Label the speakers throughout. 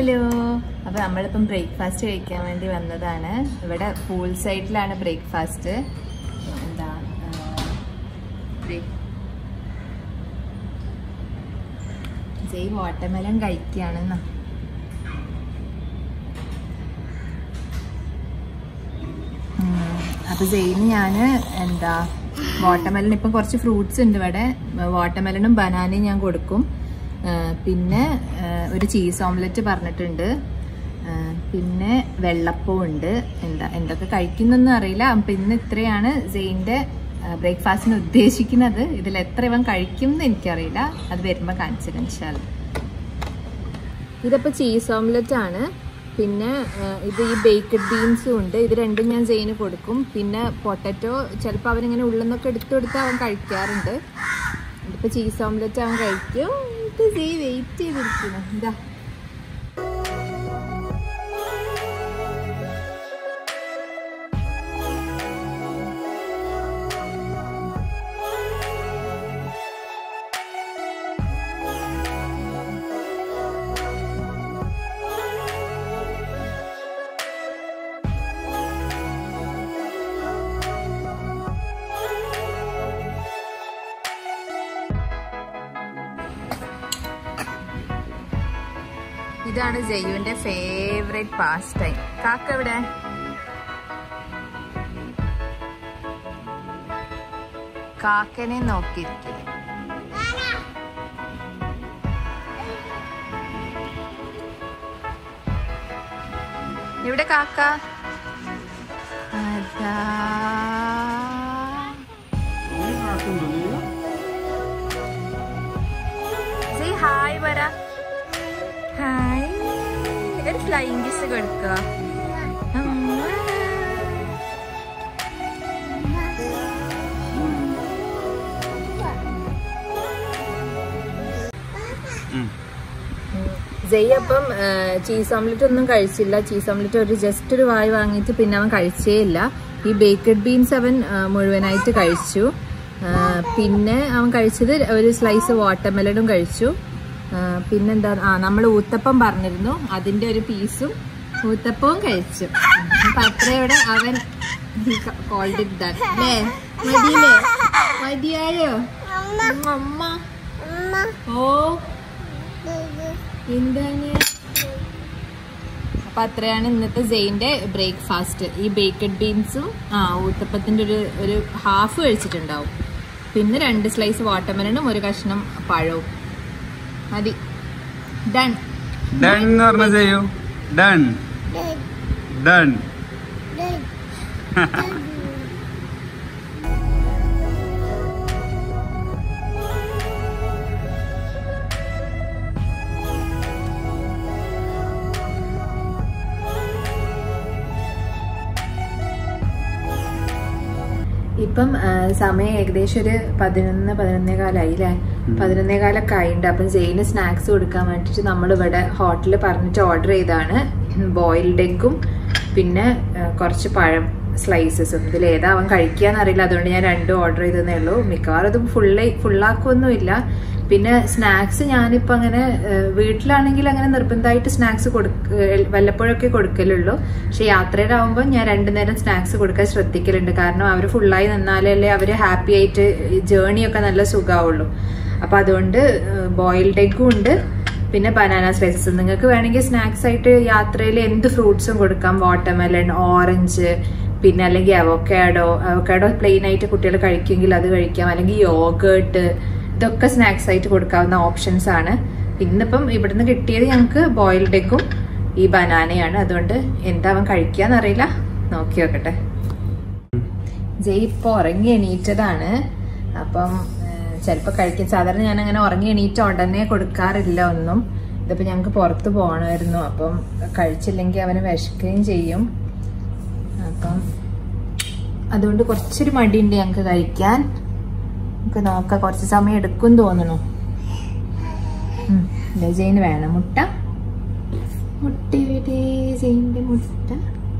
Speaker 1: Hello അപ്പൊ നമ്മളിപ്പം breakfast കഴിക്കാൻ വേണ്ടി വന്നതാണ് ഇവിടെ പൂൾ സൈഡിലാണ് ബ്രേക്ക്ഫാസ്റ്റ് എന്താ ജയ് വാട്ടർമെലൻ കഴിക്കുകയാണെന്നാ അപ്പൊ ജയിന് ഞാന് എന്താ വാട്ടർമെലൻ ഇപ്പം കുറച്ച് ഫ്രൂട്ട്സ് ഉണ്ട് ഇവിടെ വാട്ടർമെലനും ബനാനയും ഞാൻ കൊടുക്കും ആ, പിന്നെ ആ, ഒരു ചീസ് ഓംലെറ്റ് പറഞ്ഞിട്ടുണ്ട് ആ, പിന്നെ വെള്ളപ്പവും ഉണ്ട് എന്താ എന്തൊക്കെ കഴിക്കുന്നൊന്നും അറിയില്ല അപ്പൊ ഇന്ന് ഇത്രയാണ് ജെയിന്റെ ബ്രേക്ക്ഫാസ്റ്റിന് ഉദ്ദേശിക്കുന്നത് ഇതിൽ എത്ര ഇവൻ കഴിക്കും എന്ന് എനിക്കറിയില്ല അത് വരുമ്പോൾ കാണിച്ചു ഇൻഷാല്ല ഇതിപ്പോൾ ചീസ് ഓംലെറ്റ് ആണ് പിന്നെ ആ, ഇത് ഈ ബേക്കഡ് ബീൻസും ഉണ്ട് ഇത് രണ്ടും ഞാൻ ജെയിന് കൊടുക്കും പിന്നെ പൊട്ടറ്റോ ചിലപ്പോൾ അവനിങ്ങനെ ഉള്ളിൽ നിന്നൊക്കെ എടുത്തു കൊടുത്ത് അവൻ കഴിക്കാറുണ്ട് ഇതിപ്പോൾ ചീസ് ഓംലെറ്റ് അവൻ കഴിക്കും ഇത് ജെയ് വെയിറ്റ് ചെയ്തിരിക്കുന്നു എന്താ ഇതാണ് ജയ്യുവിന്റെ ഫേവറേറ്റ് പാസ് ടൈം കാക്ക എവിടെ കാക്കനെ നോക്കിയിരിക്കുക ഇവിടെ കാക്ക അതാ Say hi പറ ഹായ് ഒരു ഫ്ലൈങ് കിസ് കൊടുക്കുക ജയ് അപ്പം ചീസ് ഓംലെറ്റ് ഒന്നും കഴിച്ചില്ല ചീസ് ഓംലെറ്റ് ഒരു ജസ്റ്റ് ഒരു വായി വാങ്ങിയിട്ട് പിന്നെ അവൻ കഴിച്ചേ ഇല്ല ഈ ബേക്കഡ് ബീൻസ് അവൻ ആ, മുഴുവനായിട്ട് കഴിച്ചു ആ, പിന്നെ അവൻ കഴിച്ചത് ഒരു സ്ലൈസ് വാട്ടർമെലനും കഴിച്ചു ആ, പിന്നെന്താ ആ നമ്മൾ ഊത്തപ്പം പറഞ്ഞിരുന്നു അതിന്റെ ഒരു പീസും ഊത്തപ്പവും കഴിച്ചു അപ്പൊ അത്രയോടെ അവൻ കോൾഡ് ഇറ്റ് ദാൻ അല്ലേ മതിയില്ലേ മതിയായോ അമ്മ ഓ എന്താണ് അപ്പൊ അത്രയാണ് ഇന്നത്തെ ജെയിന്റെ ബ്രേക്ക്ഫാസ്റ്റ് ഈ ബേക്കഡ് ബീൻസും ആ ഊത്തപ്പത്തിന്റെ ഒരു ഒരു ഹാഫ് കഴിച്ചിട്ടുണ്ടാവും പിന്നെ രണ്ട് സ്ലൈസ് വാട്ടർമെലനും ഒരു കഷ്ണം പഴവും മതി ഡൺ
Speaker 2: ഡൺ എന്ന് പറഞ്ഞ ചെയ്യൂ ഡൺ ഡൺ
Speaker 1: ഇപ്പം ആ, സമയം ഏകദേശം ഒരു പതിനൊന്ന് പതിനൊന്നേ കാലായി അല്ലേ പതിനൊന്നേ കാലൊക്കെ ആയിട്ടുണ്ട് അപ്പം ജെയിന് സ്നാക്സ് കൊടുക്കാൻ വേണ്ടിയിട്ട് നമ്മൾ ഇവിടെ ഹോട്ടലിൽ പറഞ്ഞിട്ട് ഓർഡർ ചെയ്താണ് ബോയിൽഡ് എഗ്ഗും പിന്നെ ആ, കുറച്ച് പഴം സ്ലൈസസും ഇതിൽ ഏതാ അവൻ കഴിക്കാന്ന് അറിയില്ല അതുകൊണ്ട് ഞാൻ രണ്ടും ഓർഡർ ചെയ്തതേ ഉള്ളൂ മിക്കവാറും ഇത് ഫുള്ള് ഫുള്ളാക്കൊന്നുമില്ല പിന്നെ സ്നാക്സ് ഞാനിപ്പോൾ അങ്ങനെ ഏഹ്, വീട്ടിലാണെങ്കിൽ അങ്ങനെ നിർബന്ധമായിട്ട് സ്നാക്സ് കൊടുക്ക വല്ലപ്പോഴൊക്കെ കൊടുക്കലുള്ളൂ പക്ഷെ യാത്രയിലാവുമ്പോൾ ഞാൻ രണ്ടു നേരം സ്നാക്സ് കൊടുക്കാൻ ശ്രദ്ധിക്കലുണ്ട് കാരണം അവർ ഫുള്ളായി നിന്നാലല്ലേ അവർ ഹാപ്പി ആയിട്ട് ജേണിയൊക്കെ നല്ല സുഖമാവുള്ളൂ അപ്പം അതുകൊണ്ട് ബോയിൽഡ് എഗ്ഗും ഉണ്ട് പിന്നെ ബനാന സ്ലൈസസ് നിങ്ങൾക്ക് വേണമെങ്കിൽ സ്നാക്സ് ആയിട്ട് യാത്രയിൽ എന്ത് ഫ്രൂട്ട്സും കൊടുക്കാം വാട്ടർമെലൺ ഓറഞ്ച് പിന്നെ അല്ലെങ്കിൽ അവോക്കാഡോ അവോക്കാഡോ പ്ലെയിൻ ആയിട്ട് കുട്ടികൾ കഴിക്കുമെങ്കിൽ അത് കഴിക്കാം അല്ലെങ്കിൽ യോഗേർട്ട് ഇതൊക്കെ സ്നാക്സ് ആയിട്ട് കൊടുക്കാവുന്ന ഓപ്ഷൻസ് ആണ് ഇന്നിപ്പം ഇവിടുന്ന് കിട്ടിയത് ഞങ്ങൾക്ക് ബോയിൽഡ് എഗ്ഗും ഈ ബനാനയാണ് അതുകൊണ്ട് എന്താ അവൻ കഴിക്കാന്നറിയില്ല നോക്കി നോക്കട്ടെ ജയ് ഇപ്പോൾ ഉറങ്ങി എണീറ്റതാണ് അപ്പം ചിലപ്പോൾ കഴിക്കും സാധാരണ ഞാൻ അങ്ങനെ ഉറങ്ങി എണീറ്റ ഉടനെ കൊടുക്കാറില്ല ഒന്നും ഇതിപ്പോൾ ഞങ്ങൾക്ക് പുറത്ത് പോകണമായിരുന്നു അപ്പം കഴിച്ചില്ലെങ്കിൽ അവന് വിശക്കുകയും ചെയ്യും അപ്പം അതുകൊണ്ട് കുറച്ചൊരു മടിയുണ്ട് ഞങ്ങൾക്ക് കഴിക്കാൻ നമുക്ക് നോക്കാം കുറച്ച് സമയം എടുക്കും തോന്നണു ഉം, ദേ ജയിന് വേണം മുട്ട മുട്ട എവിടെ ജയിന്റെ മുട്ട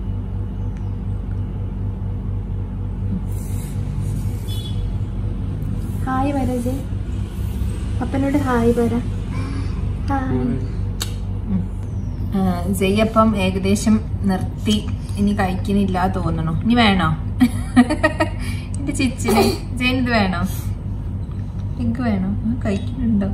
Speaker 1: ഹായ് പറ ജയ് അപ്പനോട് ഹായ് പറ ഹായ് ഉം. ജയ്യപ്പം ഏകദേശം നിർത്തി ഇനി കഴിക്കുന്നില്ല തോന്നണു ഇനി വേണോ എന്റെ ചിച്ചിന് ജയൻ ഇത് വേണോ എനിക്ക് വേണോ ആ, കഴിക്കുന്നുണ്ടോ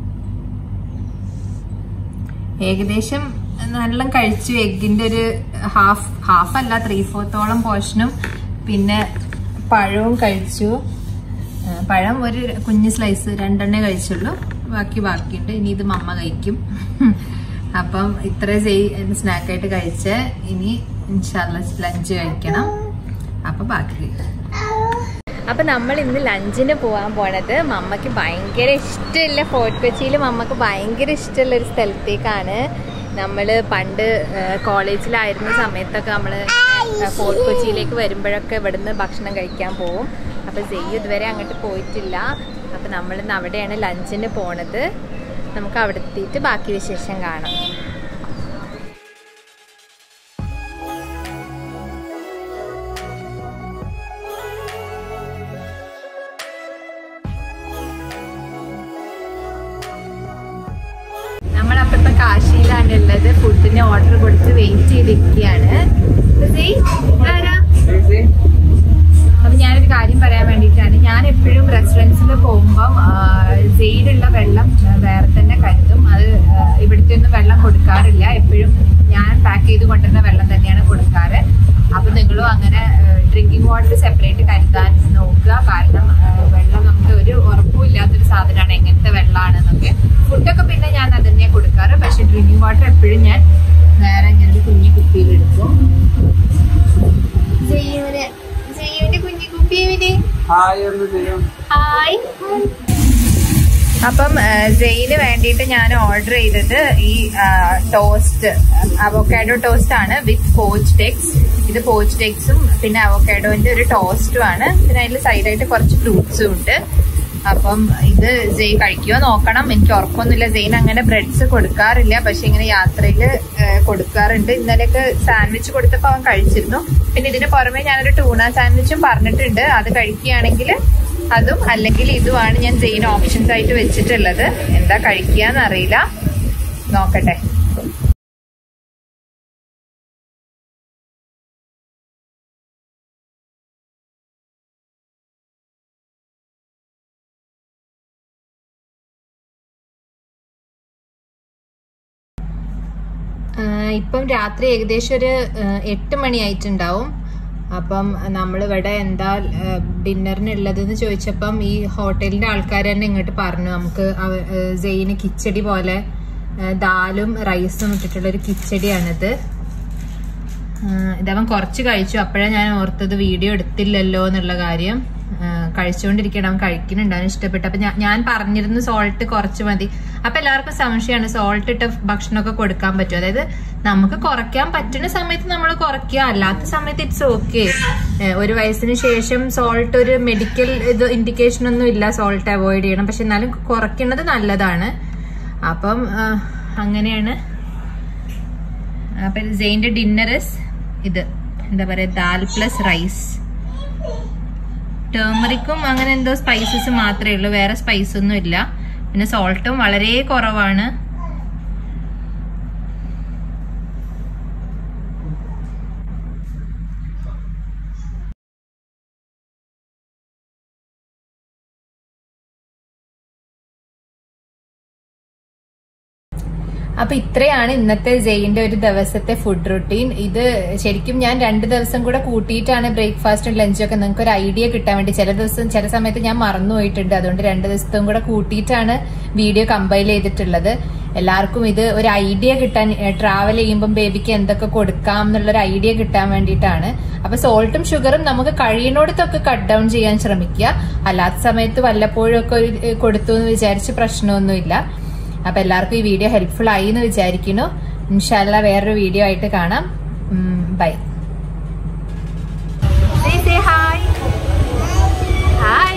Speaker 1: ഏകദേശം നല്ല കഴിച്ചു എഗ്ഗിന്റെ ഒരു ഹാഫ് ഹാഫ് അല്ല ത്രീ ഫോർത്തോളം പോർഷനും പിന്നെ പഴവും കഴിച്ചു ആ, പഴം ഒരു കുഞ്ഞ് സ്ലൈസ് രണ്ടെണ്ണേ കഴിച്ചുള്ളൂ ബാക്കി ബാക്കിയുണ്ട് ഇനി ഇത് മമ്മ കഴിക്കും അപ്പം ഇത്ര സ്നാക്കായിട്ട് കഴിച്ച് ഇനി ഇൻഷാല്ല ലഞ്ച് കഴിക്കണം അപ്പൊ ബാക്കി കഴിക്കും അപ്പൊ നമ്മൾ ഇന്ന് ലഞ്ചിന് പോകാൻ പോണത് മമ്മക്ക് ഭയങ്കര ഇഷ്ടമുള്ള ഫോർട്ട് കൊച്ചിയിൽ മമ്മക്ക് ഭയങ്കര ഇഷ്ടമുള്ള ഒരു സ്ഥലത്തേക്കാണ് നമ്മൾ പണ്ട് കോളേജിലായിരുന്ന സമയത്തൊക്കെ നമ്മൾ ഫോർട്ട് കൊച്ചിയിലേക്ക് വരുമ്പോഴൊക്കെ ഇവിടുന്ന് ഭക്ഷണം കഴിക്കാൻ പോവും അപ്പൊ ജെയ്യ് ഇതുവരെ അങ്ങോട്ട് പോയിട്ടില്ല അപ്പൊ നമ്മൾ ഇന്ന് അവിടെയാണ് ലഞ്ചിന് പോണത് നമുക്ക് അവിടെ എത്തിയിട്ട് ബാക്കി വിശേഷം കാണാം നമ്മളപ്പത്തെ കാശിയിലാണ് ഉള്ളത് ഫുഡിന് ഓർഡർ കൊടുത്ത് വെയിറ്റ് ചെയ്തിരിക്കുകയാണ് അപ്പൊ സെയ്, ആരാ? അപ്പൊ ഞാനൊരു കാര്യം പറയാൻ വേണ്ടിയിട്ടാണ് ഞാൻ എപ്പോഴും റെസ്റ്റോറൻറ്റ്സിൽ പോകുമ്പം ജയിലുള്ള വെള്ളം ആ, വേറെ തന്നെ കരുതും അത് ആ, ഇവിടുത്തെ ഒന്നും വെള്ളം കൊടുക്കാറില്ല എപ്പോഴും ഞാൻ പാക്ക് ചെയ്ത് കൊണ്ടുവരുന്ന വെള്ളം തന്നെയാണ് കൊടുക്കാറ് അപ്പൊ നിങ്ങളും അങ്ങനെ ഡ്രിങ്കിങ് വാട്ടർ സെപ്പറേറ്റ് കരുതാൻ നോക്കുക കാരണം ആ, വെള്ളം നമുക്ക് ഒരു ഉറപ്പുമില്ലാത്തൊരു സാധനമാണ് എങ്ങനത്തെ വെള്ളമാണെന്നൊക്കെ ഫുഡൊക്കെ പിന്നെ ഞാൻ അത് തന്നെ കൊടുക്കാറ് പക്ഷെ ഡ്രിങ്കിങ് വാട്ടർ എപ്പോഴും ഞാൻ വേറെ ഇങ്ങനെ ഒരു കുഞ്ഞു കുപ്പിയിൽ എടുക്കും ജയ്യൂന് ജയ്യൂന്റെ കുഞ്ഞു കുപ്പിയുടെ
Speaker 2: ഹായ് എന്ന് ചെയ്യും
Speaker 1: ഹായ് അപ്പം ജയിന് വേണ്ടിയിട്ട് ഞാൻ ഓർഡർ ചെയ്തത് ഈ ടോസ്റ്റ് അവോക്കാഡോ ടോസ്റ്റ് ആണ് വിത്ത് പോച്ച് ടെക്സ് ഇത് പോച്ച് ടെക്സും പിന്നെ അവോക്കാഡോന്റെ ഒരു ടോസ്റ്റും ആണ് പിന്നെ അതിൽ സൈഡായിട്ട് കുറച്ച് ഫ്രൂട്ട്സും ഉണ്ട് അപ്പം ഇത് ജയ് കഴിക്കുമോ നോക്കണം എനിക്ക് ഉറപ്പൊന്നുമില്ല ജെയിൻ അങ്ങനെ ബ്രെഡ്സ് കൊടുക്കാറില്ല പക്ഷെ ഇങ്ങനെ യാത്രയിൽ കൊടുക്കാറുണ്ട് ഇന്നലെയൊക്കെ സാൻഡ്വിച്ച് കൊടുത്തപ്പോൾ അവൻ കഴിച്ചിരുന്നു പിന്നെ ഇതിന് പുറമെ ഞാനൊരു ടൂണ സാൻഡ്വിച്ചും പറഞ്ഞിട്ടുണ്ട് അത് കഴിക്കുകയാണെങ്കിൽ അതും അല്ലെങ്കിൽ ഇതുമാണ് ഞാൻ ജെയിൻ ഓപ്ഷൻസ് ആയിട്ട് വെച്ചിട്ടുള്ളത് എന്താ കഴിക്കാന്ന് അറിയില്ല നോക്കട്ടെ ആഹ് ഇപ്പം രാത്രി ഏകദേശം ഒരു ആഹ് എട്ട് മണി ആയിട്ടുണ്ടാവും അപ്പം നമ്മൾ ഇവിടെ എന്താ ഡിന്നറിനുള്ളതെന്ന് ചോദിച്ചപ്പം ഈ ഹോട്ടലിന്റെ ആൾക്കാർ തന്നെ ഇങ്ങോട്ട് പറഞ്ഞു നമുക്ക് അവ- ആഹ് ജെയിന് കിച്ചടി പോലെ ആഹ് ദാലും റൈസും ഇട്ടിട്ടുള്ള ഒരു കിച്ചടിയാണിത് ആഹ് ഇതവൻ കുറച്ച് കഴിച്ചു അപ്പോഴാണ് ഞാൻ ഓർത്തത് വീഡിയോ എടുത്തില്ലല്ലോ എന്നുള്ള കാര്യം ആഹ് കഴിച്ചുകൊണ്ടിരിക്കണം അവൻ കഴിക്കുന്നുണ്ട് അവന് ഇഷ്ടപ്പെട്ടു അപ്പൊ ഞാൻ- ഞാൻ പറഞ്ഞിരുന്നു സോൾട്ട് കുറച്ച് മതി അപ്പൊ എല്ലാവർക്കും സംശയമാണ് സോൾട്ട് ഇട്ട ഭക്ഷണമൊക്കെ കൊടുക്കാൻ പറ്റും അതായത് നമുക്ക് കുറയ്ക്കാൻ പറ്റുന്ന സമയത്ത് നമ്മൾ കുറയ്ക്കുക അല്ലാത്ത സമയത്ത് ഇറ്റ്സ് ഓക്കെ ഒരു വയസ്സിന് ശേഷം സോൾട്ട് ഒരു മെഡിക്കൽ ഇത് ഇൻഡിക്കേഷൻ ഒന്നും ഇല്ല സോൾട്ട് അവോയ്ഡ് ചെയ്യണം പക്ഷെ എന്നാലും കുറയ്ക്കുന്നത് നല്ലതാണ് അപ്പം ആഹ് അങ്ങനെയാണ് അപ്പൊ ജെയിന്റെ ഡിന്നർ ഇത് എന്താ പറയാ ദാൽ പ്ലസ് റൈസ് ടേമറിക്കും അങ്ങനെ എന്തോ സ്പൈസസ് മാത്രമേ ഉള്ളൂ വേറെ സ്പൈസ് ഒന്നും ഇല്ല പിന്നെ സോൾട്ടും വളരെ കുറവാണ് അപ്പൊ ഇത്രയാണ് ഇന്നത്തെ ജെയിന്റെ ഒരു ദിവസത്തെ ഫുഡ് റുട്ടീൻ ഇത് ശരിക്കും ഞാൻ രണ്ട് ദിവസം കൂടെ കൂട്ടിയിട്ടാണ് ബ്രേക്ക്ഫാസ്റ്റും ലഞ്ചും ഒക്കെ നിങ്ങൾക്ക് ഒരു ഐഡിയ കിട്ടാൻ വേണ്ടി ചില ദിവസം ചില സമയത്ത് ഞാൻ മറന്നു പോയിട്ടുണ്ട് അതുകൊണ്ട് രണ്ട് ദിവസത്തും കൂടെ കൂട്ടിയിട്ടാണ് വീഡിയോ കമ്പൈൽ ചെയ്തിട്ടുള്ളത് എല്ലാവർക്കും ഇത് ഒരു ഐഡിയ കിട്ടാൻ ട്രാവൽ ചെയ്യുമ്പം ബേബിക്ക് എന്തൊക്കെ കൊടുക്കാം എന്നുള്ളൊരു ഐഡിയ കിട്ടാൻ വേണ്ടിയിട്ടാണ് അപ്പൊ സോൾട്ടും ഷുഗറും നമുക്ക് കഴിയുന്നിടത്തൊക്കെ കട്ട് ഡൗൺ ചെയ്യാൻ ശ്രമിക്കുക അല്ലാത്ത സമയത്ത് വല്ലപ്പോഴും ഒക്കെ ഒരു, ഏ, കൊടുത്തു എന്ന് വിചാരിച്ച് പ്രശ്നമൊന്നുമില്ല അപ്പൊ എല്ലാവർക്കും ഈ വീഡിയോ ഹെൽപ്ഫുൾ ആയി എന്ന് വിചാരിക്കുന്നു ഇൻഷാല്ല വേറൊരു വീഡിയോ ആയിട്ട് കാണാം ബൈ ഹായ് ഹായ്